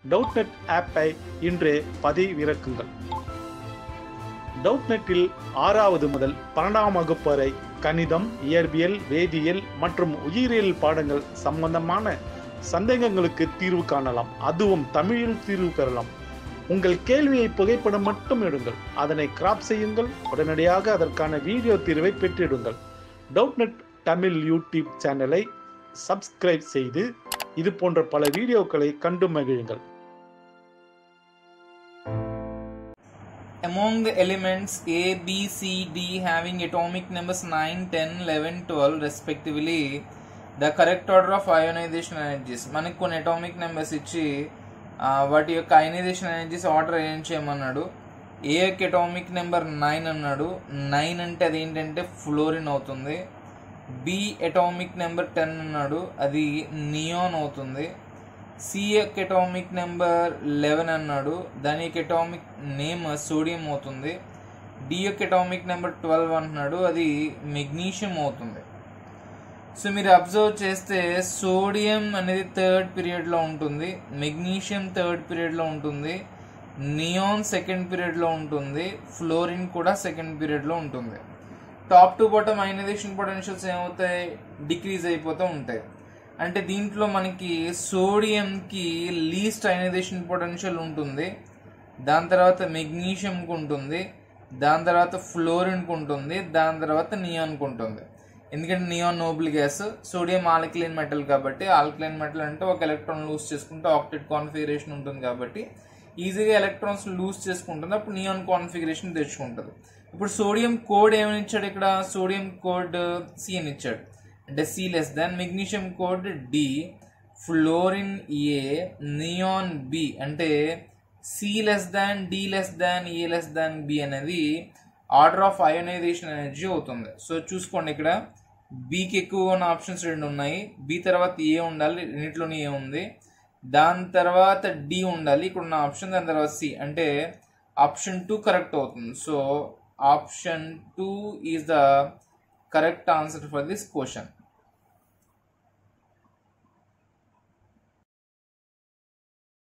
டவுட்நெட் ஆப்பை இன்றே பதிவிறக்குங்கள் டவுட்நெட்டில் ஆறாவது முதல் பன்னெண்டாம் வகுப்பு வரை கணிதம் இயற்பியல் வேதியியல் மற்றும் உயிரியல் பாடங்கள் சம்பந்தமான சந்தேகங்களுக்கு தீர்வு காணலாம் அதுவும் தமிழில் தீர்வு பெறலாம் உங்கள் கேள்வியை புகைப்படம் மட்டும் எடுங்கள் அதனை கிராப் செய்யுங்கள் உடனடியாக அதற்கான வீடியோ தீர்வை பெற்றிடுங்கள் டவுட்நெட் தமிழ் யூடியூப் சேனலை சப்ஸ்கிரைப் செய்து இது போன்ற பல வீடியோக்களை கண்டு மகிழுங்கள் Among the elements A, B, C, D having atomic numbers 9, 10, 11, 12 respectively, the correct order of ionization energies. మనకి కొన్ని అటామిక్ నెంబర్స్ ఇచ్చి ఆ, వాటి యొక్క అయనైజేషన్ ఎనర్జీస్ ఆర్డర్ ఏం చేయమన్నాడు ఏ యొక్క అటామిక్ నెంబర్ నైన్ అన్నాడు నైన్ అంటే అది ఏంటంటే ఫ్లోరిన్ అవుతుంది బి అటామిక్ నెంబర్ టెన్ అన్నాడు అది నియాన్ అవుతుంది సి యొక్క అటామిక్ నెంబర్ లెవెన్ అన్నాడు దాని యొక్క అటామిక్ నేమ్ సోడియం అవుతుంది డి యొక్క అటామిక్ నెంబర్ ట్వెల్వ్ అంటున్నాడు అది మెగ్నీషియం అవుతుంది సో మీరు అబ్జర్వ్ చేస్తే సోడియం అనేది థర్డ్ పీరియడ్లో ఉంటుంది మెగ్నీషియం థర్డ్ పీరియడ్లో ఉంటుంది నియాన్ సెకండ్ పీరియడ్లో ఉంటుంది ఫ్లోరిన్ కూడా సెకండ్ పీరియడ్లో ఉంటుంది top to bottom ionization potentials ఏమవుతాయి డిక్రీజ్ అయిపోతూ ఉంటాయి అంటే దీంట్లో మనకి సోడియంకి లీస్ట్ అయనైజేషన్ పొటెన్షియల్ ఉంటుంది దాని తర్వాత మెగ్నీషియంకి ఉంటుంది దాని తర్వాత ఫ్లోరిన్కి ఉంటుంది దాని తర్వాత నియాన్కి ఉంటుంది ఎందుకంటే neon noble gas sodium alkaline metal కాబట్టి ఆల్కలైన్ మెటల్ అంటే ఒక ఎలక్ట్రాన్ లూజ్ చేసుకుంటే ఆక్టెడ్ కాన్ఫిగరేషన్ ఉంటుంది కాబట్టి ఈజీగా ఎలక్ట్రాన్స్ లూజ్ చేసుకుంటుంది అప్పుడు నియాన్ కాన్ఫిగరేషన్ తెచ్చుకుంటుంది ఇప్పుడు సోడియం కోడ్ ఏమని ఇచ్చాడు ఇక్కడ సోడియం కోడ్ సి అని ఇచ్చాడు అంటే C less than magnesium code D fluorine A neon B అంటే C less than D less than A less than B అనేది ఆర్డర్ ఆఫ్ అయోనైజేషన్ ఎనర్జీ అవుతుంది సో చూసుకోండి ఇక్కడ బికి ఎక్కువ ఉన్న ఆప్షన్స్ రెండు ఉన్నాయి బి తర్వాత ఏ ఉండాలి రెండిట్లోనే ఏ ఉంది దాని తర్వాత డి ఉండాలి ఇక్కడ ఉన్న ఆప్షన్ దాని తర్వాత సి అంటే ఆప్షన్ టూ కరెక్ట్ అవుతుంది so option two is the correct answer for this question